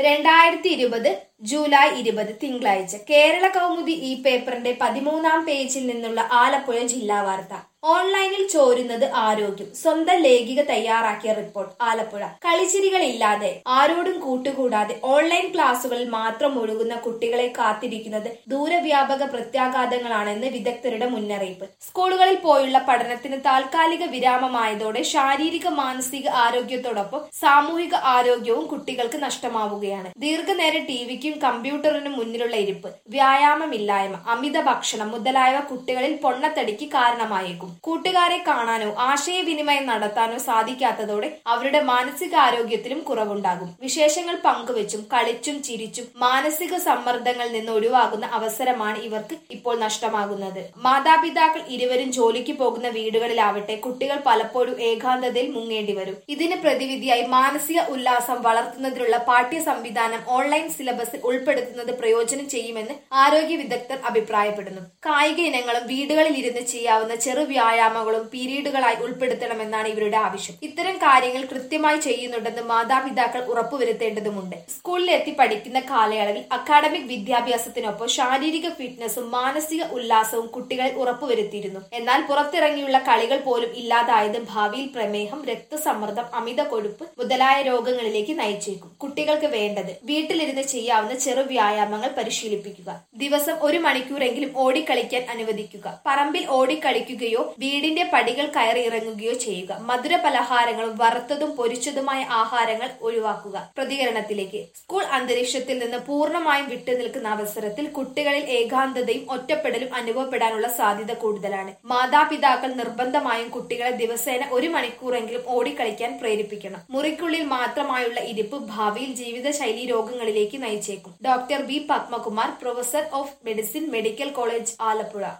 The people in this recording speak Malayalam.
രണ്ടായിരത്തി ഇരുപത് ജൂലൈ ഇരുപത് തിങ്കളാഴ്ച കേരള കൗമുദി ഈ പേപ്പറിന്റെ പതിമൂന്നാം പേജിൽ നിന്നുള്ള ആലപ്പുഴ ജില്ലാ വാർത്ത ഓൺലൈനിൽ ചോരുന്നത് ആരോഗ്യം സ്വന്തം ലേഖിക തയ്യാറാക്കിയ റിപ്പോർട്ട് ആലപ്പുഴ കളിച്ചിരികളില്ലാതെ ആരോടും കൂട്ടുകൂടാതെ ഓൺലൈൻ ക്ലാസുകളിൽ മാത്രം ഒഴുകുന്ന കുട്ടികളെ കാത്തിരിക്കുന്നത് ദൂരവ്യാപക പ്രത്യാഘാതങ്ങളാണെന്ന് വിദഗ്ധരുടെ മുന്നറിയിപ്പ് സ്കൂളുകളിൽ പോയുള്ള പഠനത്തിന് താൽക്കാലിക വിരാമമായതോടെ ശാരീരിക മാനസിക ആരോഗ്യത്തോടൊപ്പം സാമൂഹിക ആരോഗ്യവും കുട്ടികൾക്ക് നഷ്ടമാവുകയാണ് ദീർഘനേരം ടിവിക്കും കമ്പ്യൂട്ടറിനും മുന്നിലുള്ള ഇരിപ്പ് വ്യായാമമില്ലായ്മ അമിത ഭക്ഷണം മുതലായവ കുട്ടികളിൽ പൊണ്ണത്തടിക്ക് കാരണമായേക്കും കൂട്ടുകാരെ കാണാനോ ആശയവിനിമയം നടത്താനോ സാധിക്കാത്തതോടെ അവരുടെ മാനസികാരോഗ്യത്തിലും കുറവുണ്ടാകും വിശേഷങ്ങൾ പങ്കുവച്ചും കളിച്ചും ചിരിച്ചും മാനസിക സമ്മർദ്ദങ്ങളിൽ നിന്ന് ഒഴിവാകുന്ന അവസരമാണ് ഇവർക്ക് ഇപ്പോൾ നഷ്ടമാകുന്നത് മാതാപിതാക്കൾ ഇരുവരും ജോലിക്ക് പോകുന്ന വീടുകളിലാവട്ടെ കുട്ടികൾ പലപ്പോഴും ഏകാന്തതയിൽ മുങ്ങേണ്ടി വരും ഇതിന് പ്രതിവിധിയായി മാനസിക ഉല്ലാസം വളർത്തുന്നതിനുള്ള പാഠ്യ സംവിധാനം ഓൺലൈൻ സിലബസിൽ ഉൾപ്പെടുത്തുന്നത് പ്രയോജനം ചെയ്യുമെന്ന് ആരോഗ്യ വിദഗ്ധർ അഭിപ്രായപ്പെടുന്നു കായിക ഇനങ്ങളും വീടുകളിൽ ഇരുന്ന് ചെയ്യാവുന്ന ചെറു വ്യായാമങ്ങളും പീരീഡുകളായി ഉൾപ്പെടുത്തണമെന്നാണ് ഇവരുടെ ആവശ്യം ഇത്തരം കാര്യങ്ങൾ കൃത്യമായി ചെയ്യുന്നുണ്ടെന്ന് മാതാപിതാക്കൾ ഉറപ്പുവരുത്തേണ്ടതുണ്ട് സ്കൂളിൽ എത്തി പഠിക്കുന്ന കാലയളവിൽ അക്കാഡമിക് വിദ്യാഭ്യാസത്തിനൊപ്പം ശാരീരിക ഫിറ്റ്നസും മാനസിക ഉല്ലാസവും കുട്ടികളിൽ ഉറപ്പുവരുത്തിയിരുന്നു എന്നാൽ പുറത്തിറങ്ങിയുള്ള കളികൾ പോലും ഇല്ലാതായത് ഭാവിയിൽ പ്രമേഹം രക്തസമ്മർദ്ദം അമിത കൊഴുപ്പ് മുതലായ രോഗങ്ങളിലേക്ക് നയിച്ചേക്കും കുട്ടികൾക്ക് വേണ്ടത് വീട്ടിലിരുന്ന് ചെയ്യാവുന്ന ചെറു വ്യായാമങ്ങൾ പരിശീലിപ്പിക്കുക ദിവസം ഒരു മണിക്കൂറെങ്കിലും ഓടിക്കളിക്കാൻ അനുവദിക്കുക പറമ്പിൽ ഓടിക്കളിക്കുകയോ വീടിന്റെ പടികൾ കയറി ഇറങ്ങുകയോ ചെയ്യുക മധുര പലഹാരങ്ങളും വറുത്തതും പൊരിച്ചതുമായ ആഹാരങ്ങൾ ഒഴിവാക്കുക പ്രതികരണത്തിലേക്ക് സ്കൂൾ അന്തരീക്ഷത്തിൽ നിന്ന് പൂർണ്ണമായും വിട്ടുനിൽക്കുന്ന അവസരത്തിൽ കുട്ടികളിൽ ഏകാന്തതയും ഒറ്റപ്പെടലും അനുഭവപ്പെടാനുള്ള സാധ്യത കൂടുതലാണ് മാതാപിതാക്കൾ നിർബന്ധമായും കുട്ടികളെ ദിവസേന ഒരു മണിക്കൂറെങ്കിലും ഓടിക്കളിക്കാൻ പ്രേരിപ്പിക്കണം മുറിക്കുള്ളിൽ മാത്രമായുള്ള ഇരിപ്പ് ഭാവിയിൽ ജീവിതശൈലി രോഗങ്ങളിലേക്ക് നയിച്ചേക്കും doctor B Padmakumar professor of medicine medical college Alappuzha